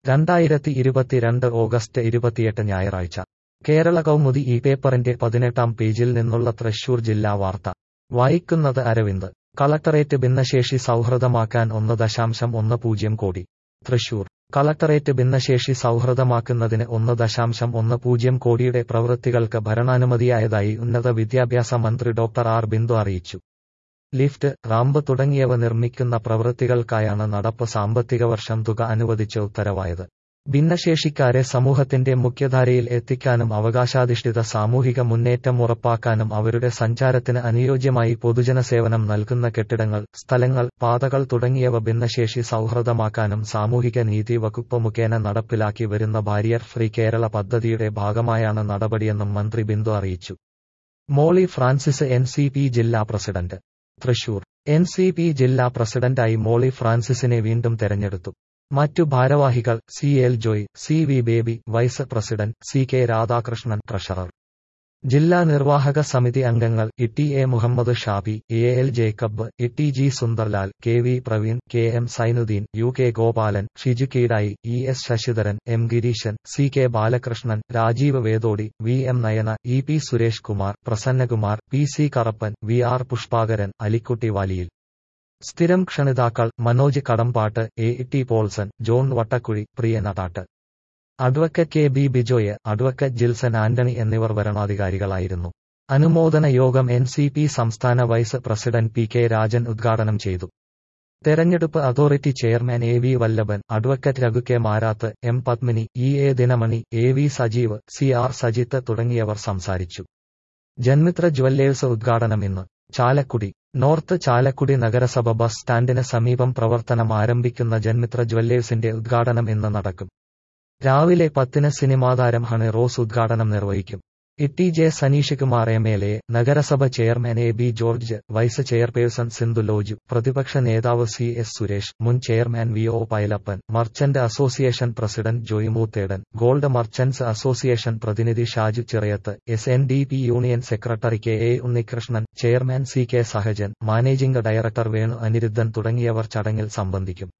രണ്ടായിരത്തി ഇരുപത്തിരണ്ട് ഓഗസ്റ്റ് ഇരുപത്തിയെട്ട് ഞായറാഴ്ച കേരള കൗമുദി ഈ പേപ്പറിന്റെ പതിനെട്ടാം പേജിൽ നിന്നുള്ള തൃശൂർ ജില്ലാ വാർത്ത വായിക്കുന്നത് അരവിന്ദ് കളക്ടറേറ്റ് ഭിന്നശേഷി സൗഹൃദമാക്കാൻ ഒന്ന് ദശാംശം ഒന്ന് പൂജ്യം കോടി തൃശൂർ കളക്ടറേറ്റ് ഭിന്നശേഷി സൗഹൃദമാക്കുന്നതിന് ഒന്ന് ദശാംശം ഒന്ന് പൂജ്യം കോടിയുടെ പ്രവൃത്തികൾക്ക് ഭരണാനുമതിയായതായി ഉന്നത വിദ്യാഭ്യാസ മന്ത്രി ഡോക്ടർ ആർ ബിന്ദു അറിയിച്ചു ലിഫ്റ്റ് റാമ്പ് തുടങ്ങിയവ നിർമ്മിക്കുന്ന പ്രവൃത്തികൾക്കായാണ് നടപ്പ് സാമ്പത്തിക വർഷം തുക അനുവദിച്ച് ഉത്തരവായത് ഭിന്നശേഷിക്കാരെ സമൂഹത്തിന്റെ മുഖ്യധാരയിൽ എത്തിക്കാനും അവകാശാധിഷ്ഠിത സാമൂഹിക മുന്നേറ്റം ഉറപ്പാക്കാനും അവരുടെ സഞ്ചാരത്തിന് അനുയോജ്യമായി പൊതുജന സേവനം നൽകുന്ന കെട്ടിടങ്ങൾ സ്ഥലങ്ങൾ പാതകൾ തുടങ്ങിയവ ഭിന്നശേഷി സൗഹൃദമാക്കാനും സാമൂഹിക നീതി വകുപ്പ് മുഖേന നടപ്പിലാക്കി വരുന്ന ബാരിയർ ഫ്രീ കേരള പദ്ധതിയുടെ ഭാഗമായാണ് നടപടിയെന്നും മന്ത്രി ബിന്ദു അറിയിച്ചു Molly Francis N C P ജില്ലാ president Thrissur N C P ജില്ലാ പ്രസിഡന്റായി മോളി ഫ്രാൻസിസിനെ വീണ്ടും തെരഞ്ഞെടുത്തു മറ്റു ഭാരവാഹികൾ C L Joy C V Baby vice president C K Radhakrishnan treasurer ജില്ലാ നിർവാഹക സമിതി അംഗങ്ങൾ E A Muhammad Shabi A L Jacob E G Sundarlal K V Praveen K M Sainuddin U K Gopalan Shiju Keedayi E S Sasidharan M Gireesan C K Balakrishnan Rajeev വേദോടി V M Nayana E P Suresh Kumar Prasannakumar P C Karappan V R Pushpakaran Alikutty Valiyil സ്ഥിരം ക്ഷണിതാക്കൾ Manoj Kadambattu A T Paulson John Vattakuzhi Priya Nadattu advocate K B Bijoy advocate Jilson Antony എന്നിവർ വരണാധികാരികളായിരുന്നു അനുമോദന യോഗം N C P സംസ്ഥാന vice president P K Rajan ഉദ്ഘാടനം ചെയ്തു തെരഞ്ഞെടുപ്പ് authority chairman A V Vallabhan advocate Raghu K Marath M Padmini E A Dinamani A V Sajeev C R Sajith തുടങ്ങിയവർ സംസാരിച്ചു ജന്മിത്ര ജ്വല്ലേഴ്സ് ഉദ്ഘാടനം ഇന്ന് ചാലക്കുടി നോർത്ത് ചാലക്കുടി നഗരസഭ ബസ് സ്റ്റാൻഡിന് സമീപം പ്രവർത്തനം ആരംഭിക്കുന്ന ജന്മിത്ര ജ്വല്ലേഴ്സിന്റെ ഉദ്ഘാടനം ഇന്ന് നടക്കും രാവിലെ പത്തിന് സിനിമാതാരം ഹണി റോസ് ഉദ്ഘാടനം നിർവഹിക്കും T J Saneesh Kumar M L A നഗരസഭ chairman A B George vice chairperson Sindhu Loju പ്രതിപക്ഷ നേതാവ് സി എസ് സുരേഷ് മുൻ chairman V O Pailappan merchant association president Joy Moothedan gold merchants association പ്രതിനിധി Shaju Chirayath S N D P union secretary K A Unnikrishnan chairman C K Sahajan managing director Venu Aniruddhan തുടങ്ങിയവർ ചടങ്ങിൽ സംബന്ധിക്കും